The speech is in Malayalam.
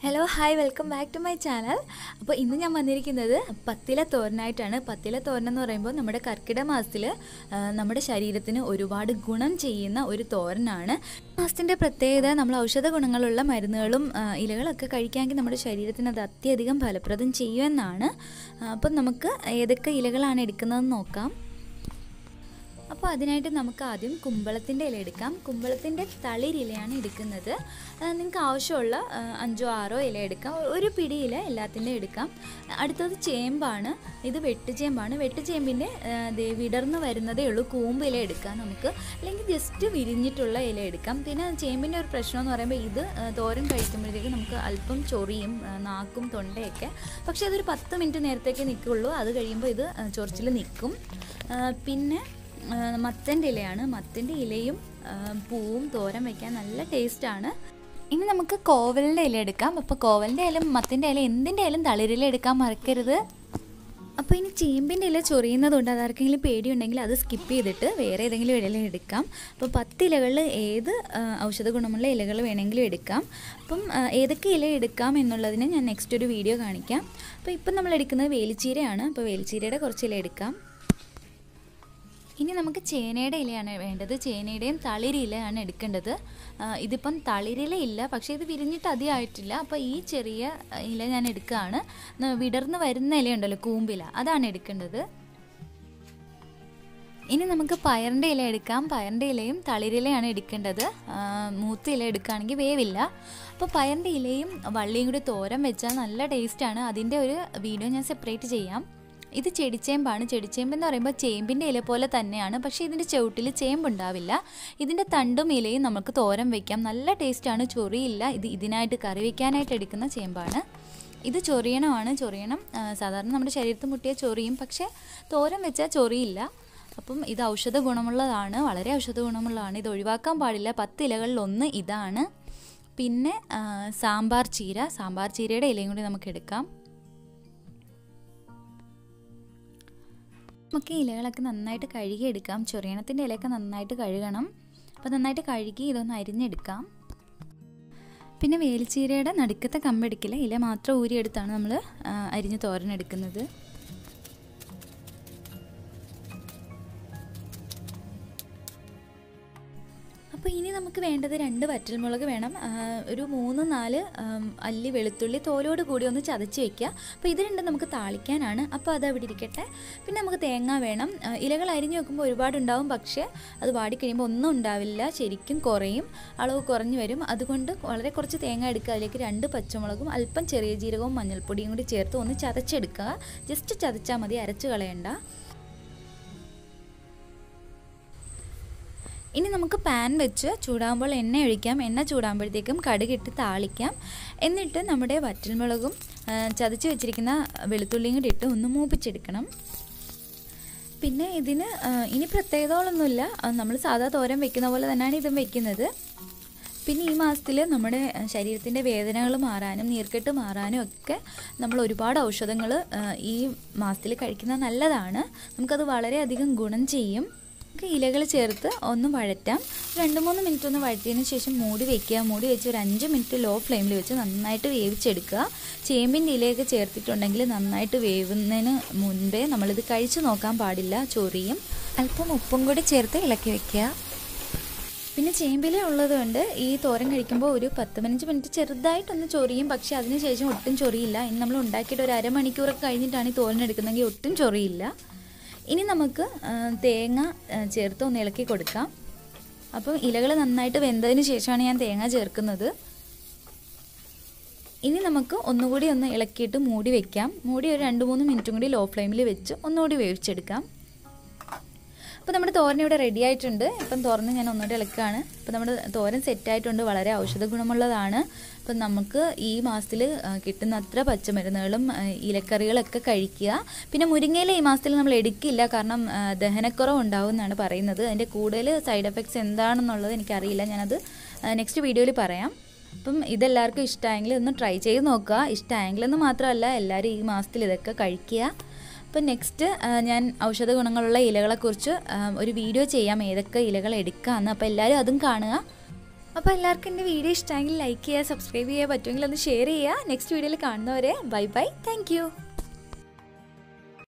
hello hi welcome back to my channel അപ്പോൾ ഇന്ന് ഞാൻ വന്നിരിക്കുന്നത് പത്തില തോരനായിട്ടാണ് പത്തില തോരൻ എന്ന് പറയുമ്പോൾ നമ്മുടെ കർക്കിടക മാസത്തിൽ നമ്മുടെ ശരീരത്തിന് ഒരുപാട് ഗുണം ചെയ്യുന്ന ഒരു തോരനാണ് മാസത്തിൻ്റെ പ്രത്യേകത നമ്മൾ ഔഷധ ഗുണങ്ങളുള്ള മരുന്നുകളും ആ, ഇലകളൊക്കെ കഴിക്കാമെങ്കിൽ നമ്മുടെ ശരീരത്തിന് അത് അത്യധികം ഫലപ്രദം ചെയ്യുമെന്നാണ് ആ, അപ്പം നമുക്ക് ഏതൊക്കെ ഇലകളാണ് എടുക്കുന്നതെന്ന് നോക്കാം അപ്പോൾ അതിനായിട്ട് നമുക്ക് ആദ്യം കുമ്പളത്തിൻ്റെ ഇല എടുക്കാം കുമ്പളത്തിൻ്റെ തളിരിലയാണ് എടുക്കുന്നത് നിങ്ങൾക്ക് ആവശ്യമുള്ള ആ, അഞ്ചോ ആറോ ഇല എടുക്കാം ഒരു പിടി ഇല എല്ലാത്തിൻ്റെ എടുക്കാം അടുത്തത് ചേമ്പാണ് ഇത് വെട്ടുചേമ്പാണ് വെട്ടുചേമ്പിൻ്റെ ആ, ദേ വിടർന്ന് വരുന്നതേ ഉള്ളൂ കൂമ്പ് ഇല എടുക്കാം നമുക്ക് അല്ലെങ്കിൽ ജസ്റ്റ് വിരിഞ്ഞിട്ടുള്ള ഇല എടുക്കാം പിന്നെ ചേമ്പിൻ്റെ ഒരു പ്രശ്നം എന്ന് പറയുമ്പോൾ ഇത് ആ, തോരൻ കഴിക്കുമ്പോഴത്തേക്ക് നമുക്ക് അല്പം ചൊറിയും ആ, നാക്കും തൊണ്ടയൊക്കെ പക്ഷേ അതൊരു പത്ത് മിനിറ്റ് നേരത്തേക്ക് നിൽക്കുള്ളൂ അത് കഴിയുമ്പോൾ ഇത് ചൊറിച്ചിൽ നിൽക്കും ആ, പിന്നെ മത്തൻ്റെ ഇലയാണ് മത്തൻ്റെ ഇലയും ആ, പൂവും തോരൻ വയ്ക്കാൻ നല്ല ടേസ്റ്റാണ് ഇനി നമുക്ക് കോവലിൻ്റെ ഇല എടുക്കാം അപ്പോൾ കോവലിൻ്റെ ഇല മത്തിൻ്റെ ഇല എന്തിൻ്റെ ഇലയും തളിരില എടുക്കാൻ മറക്കരുത് അപ്പോൾ ഇനി ചേമ്പിൻ്റെ ഇല ചൊറിയുന്നതുകൊണ്ട് അതാർക്കെങ്കിലും പേടിയുണ്ടെങ്കിൽ അത് സ്കിപ്പ് ചെയ്തിട്ട് വേറെ ഏതെങ്കിലും ഇല എടുക്കാം അപ്പോൾ പത്ത് ഇലകളിൽ ഏത് ആ, ഔഷധ ഗുണമുള്ള ഇലകൾ വേണമെങ്കിലും എടുക്കാം അപ്പം ആ, ഏതൊക്കെ ഇല എടുക്കാം എന്നുള്ളതിന് ഞാൻ നെക്സ്റ്റ് ഒരു വീഡിയോ കാണിക്കാം അപ്പോൾ ഇപ്പം നമ്മൾ എടുക്കുന്നത് വേലിച്ചീരയാണ് അപ്പോൾ വേലിച്ചീരയുടെ കുറച്ച് ഇല എടുക്കാം ഇനി നമുക്ക് ചേനയുടെ ഇലയാണ് വേണ്ടത് ചേനയുടെയും തളിരി ഇലയാണ് എടുക്കേണ്ടത് ആ, ഇതിപ്പം തളിരില ഇല്ല പക്ഷേ ഇത് വിരിഞ്ഞിട്ട് അധികം ആയിട്ടില്ല അപ്പോൾ ഈ ചെറിയ ആ, ഇല ഞാൻ എടുക്കുകയാണ് ന- വിടർന്ന് വരുന്ന ഇലയുണ്ടല്ലോ കൂമ്പില അതാണ് എടുക്കേണ്ടത് ഇനി നമുക്ക് പയറിൻ്റെ ഇല എടുക്കാം പയറിൻ്റെ ഇലയും തളിരിലയാണ് എടുക്കേണ്ടത് ആ, മൂത്ത ഇല എടുക്കുകയാണെങ്കിൽ വേവില്ല അപ്പോൾ പയറിൻ്റെ ഇലയും വള്ളിയും കൂടി തോരൻ വെച്ചാൽ നല്ല ടേസ്റ്റാണ് അതിൻ്റെ ഒരു വീഡിയോ ഞാൻ സെപ്പറേറ്റ് ചെയ്യാം ഇത് ചെടിച്ചേമ്പാണ് ചെടിച്ചേമ്പ് എന്ന് പറയുമ്പോൾ ചേമ്പിൻ്റെ ഇല പോലെ തന്നെയാണ് പക്ഷേ ഇതിൻ്റെ ചുവട്ടിൽ ചേമ്പുണ്ടാവില്ല ഇതിൻ്റെ തണ്ടും ഇലയും നമുക്ക് തോരൻ വയ്ക്കാം നല്ല ടേസ്റ്റാണ് ചൊറിയില്ല ഇത് ഇതിനായിട്ട് കറി വയ്ക്കാനായിട്ട് എടുക്കുന്ന ചേമ്പാണ് ഇത് ചൊറിയണമാണ് ചൊറിയണം ആ, സാധാരണ നമ്മുടെ ശരീരത്തിൽ മുട്ടിയ ചൊറിയും പക്ഷേ തോരൻ വെച്ചാൽ ചൊറിയില്ല അപ്പം ഇത് ഔഷധ ഗുണമുള്ളതാണ് വളരെ ഔഷധ ഗുണമുള്ളതാണ് ഇത് ഒഴിവാക്കാൻ പാടില്ല പത്ത് ഇലകളിൽ ഒന്ന് ഇതാണ് പിന്നെ ആ, സാമ്പാർ ചീര സാമ്പാർ ചീരയുടെ ഇലയും കൂടി നമുക്ക് എടുക്കാം നമുക്ക് ഈ ഇലകളൊക്കെ നന്നായിട്ട് കഴുകിയെടുക്കാം ചൊറിയണത്തിൻ്റെ ഇലയൊക്കെ നന്നായിട്ട് കഴുകണം അപ്പോൾ നന്നായിട്ട് കഴുകി ഇതൊന്ന് അരിഞ്ഞെടുക്കാം പിന്നെ വേലിച്ചീരയുടെ നടുക്കത്തെ കമ്പെടുക്കില്ല ഇല മാത്രം ഊരിയെടുത്താണ് നമ്മൾ അരിഞ്ഞ് തോരനെടുക്കുന്നത് അപ്പോൾ ഇനി നമുക്ക് വേണ്ടത് രണ്ട് വറ്റൽമുളക് വേണം ആ, ഒരു മൂന്ന് നാല് ആം, അല്ലി വെളുത്തുള്ളി തോലോട് കൂടി ഒന്ന് ചതച്ച് വെക്കുക അപ്പോൾ ഇത് രണ്ടും നമുക്ക് താളിക്കാനാണ് അപ്പോൾ അത് അവിടെ ഇരിക്കട്ടെ പിന്നെ നമുക്ക് തേങ്ങ വേണം ആ, ഇലകൾ അരിഞ്ഞു വെക്കുമ്പോൾ ഒരുപാടുണ്ടാവും പക്ഷേ അത് വാടിക്കഴിയുമ്പോൾ ഒന്നും ഉണ്ടാവില്ല ശരിക്കും കുറയും അളവ് കുറഞ്ഞു വരും അതുകൊണ്ട് വളരെ കുറച്ച് തേങ്ങ എടുക്കുക അതിലേക്ക് രണ്ട് പച്ചമുളകും അല്പം ചെറിയ ജീരകവും മഞ്ഞൾപ്പൊടിയും കൂടി ചേർത്ത് ഒന്ന് ചതച്ചെടുക്കുക ജസ്റ്റ് ചതച്ചാൽ മതി അരച്ച് കളയണ്ട ഇനി നമുക്ക് പാൻ വെച്ച് ചൂടാകുമ്പോൾ എണ്ണ ഒഴിക്കാം എണ്ണ ചൂടാകുമ്പോഴത്തേക്കും കടുകിട്ട് താളിക്കാം എന്നിട്ട് നമ്മുടെ വറ്റൽമുളകും ആ, ചതച്ച് വെച്ചിരിക്കുന്ന വെളുത്തുള്ളിയും കൂടി ഇട്ട് ഒന്ന് മൂപ്പിച്ചെടുക്കണം പിന്നെ ഇതിന് ആ, ഇനി പ്രത്യേകതകളൊന്നുമില്ല നമ്മൾ സാധാ തോരൻ വെക്കുന്ന പോലെ തന്നെയാണ് ഇതും വെക്കുന്നത് പിന്നെ ഈ മാസത്തിൽ നമ്മുടെ ശരീരത്തിൻ്റെ വേദനകൾ മാറാനും നീർക്കെട്ട് മാറാനും ഒക്കെ നമ്മൾ ഒരുപാട് ഔഷധങ്ങൾ ഈ മാസത്തിൽ കഴിക്കുന്നത് നല്ലതാണ് നമുക്കത് വളരെയധികം ഗുണം ചെയ്യും നമുക്ക് ഇലകൾ ചേർത്ത് ഒന്ന് വഴറ്റാം രണ്ട് മൂന്ന് മിനിറ്റ് ഒന്ന് വഴറ്റിയതിന് ശേഷം മൂടി വെക്കുക മൂടി വെച്ച് ഒരു അഞ്ച് മിനിറ്റ് ലോ ഫ്ലെയിമിൽ വെച്ച് നന്നായിട്ട് വേവിച്ചെടുക്കുക ചേമ്പിൻ്റെ ഇലയൊക്കെ ചേർത്തിട്ടുണ്ടെങ്കിൽ നന്നായിട്ട് വേവുന്നതിന് മുൻപേ നമ്മളിത് കഴിച്ചു നോക്കാൻ പാടില്ല ചൊറിയും അല്പം ഉപ്പും കൂടി ചേർത്ത് ഇളക്കി വെക്കുക പിന്നെ ചേമ്പില ഉള്ളതുകൊണ്ട് ഈ തോരൻ കഴിക്കുമ്പോൾ ഒരു പത്ത് പതിനഞ്ച് മിനിറ്റ് ചെറുതായിട്ടൊന്ന് ചൊറിയും പക്ഷേ അതിനുശേഷം ഒട്ടും ചൊറിയില്ല ഇനി നമ്മൾ ഉണ്ടാക്കിയിട്ട് ഒരു അരമണിക്കൂറൊക്കെ കഴിഞ്ഞിട്ടാണ് ഈ തോരൻ എടുക്കുന്നതെങ്കിൽ ഒട്ടും ചൊറിയില്ല ഇനി നമുക്ക് ആ, തേങ്ങ ആ, ചേർത്ത് ഒന്ന് ഇളക്കി കൊടുക്കാം അപ്പം ഇലകൾ നന്നായിട്ട് വെന്തതിന് ശേഷമാണ് ഞാൻ തേങ്ങ ചേർക്കുന്നത് ഇനി നമുക്ക് ഒന്നുകൂടി ഒന്ന് ഇളക്കിയിട്ട് മൂടി വെക്കാം മൂടി ഒരു രണ്ട് മൂന്ന് മിനിറ്റും കൂടി ലോ ഫ്ലെയിമിൽ വെച്ച് ഒന്നുകൂടി വേവിച്ചെടുക്കാം അപ്പോൾ നമ്മുടെ തോരൻ ഇവിടെ റെഡി ആയിട്ടുണ്ട് ഇപ്പം തുറന്ന് ഞാൻ ഒന്നുകൂടി ഇളക്കുകയാണ് അപ്പോൾ നമ്മുടെ തോരൻ സെറ്റായിട്ടുണ്ട് വളരെ ഔഷധ ഗുണമുള്ളതാണ് അപ്പം നമുക്ക് ഈ മാസത്തിൽ കിട്ടുന്ന അത്ര പച്ചമരുന്നുകളും ആ, ഇലക്കറികളൊക്കെ കഴിക്കുക പിന്നെ മുരിങ്ങയില ഈ മാസത്തിൽ നമ്മൾ എടുക്കില്ല കാരണം ആ, ദഹനക്കുറവ് ഉണ്ടാവും എന്നാണ് പറയുന്നത് അതിൻ്റെ കൂടുതൽ സൈഡ് എഫക്ട്സ് എന്താണെന്നുള്ളത് എനിക്കറിയില്ല ഞാനത് നെക്സ്റ്റ് വീഡിയോയിൽ പറയാം അപ്പം ഇതെല്ലാവർക്കും ഇഷ്ടമായെങ്കിൽ ഒന്ന് ട്രൈ ചെയ്ത് നോക്കുക ഇഷ്ടമായെങ്കിലെന്ന് മാത്രമല്ല എല്ലാവരും ഈ മാസത്തിൽ ഇതൊക്കെ കഴിക്കുക അപ്പം നെക്സ്റ്റ് ഞാൻ ഔഷധ ഗുണങ്ങളുള്ള ഇലകളെക്കുറിച്ച് ആ, ഒരു വീഡിയോ ചെയ്യാം ഏതൊക്കെ ഇലകൾ എടുക്കാമെന്ന് അപ്പോൾ എല്ലാവരും അതും കാണുക അപ്പോൾ എല്ലാവർക്കും എൻ്റെ വീഡിയോ ഇഷ്ടമെങ്കിൽ ലൈക്ക് ചെയ്യുക സബ്സ്ക്രൈബ് ചെയ്യുക പറ്റുമെങ്കിൽ ഒന്ന് ഷെയർ ചെയ്യുക നെക്സ്റ്റ് വീഡിയോയിൽ കാണുന്നവരെ ബൈ ബൈ താങ്ക്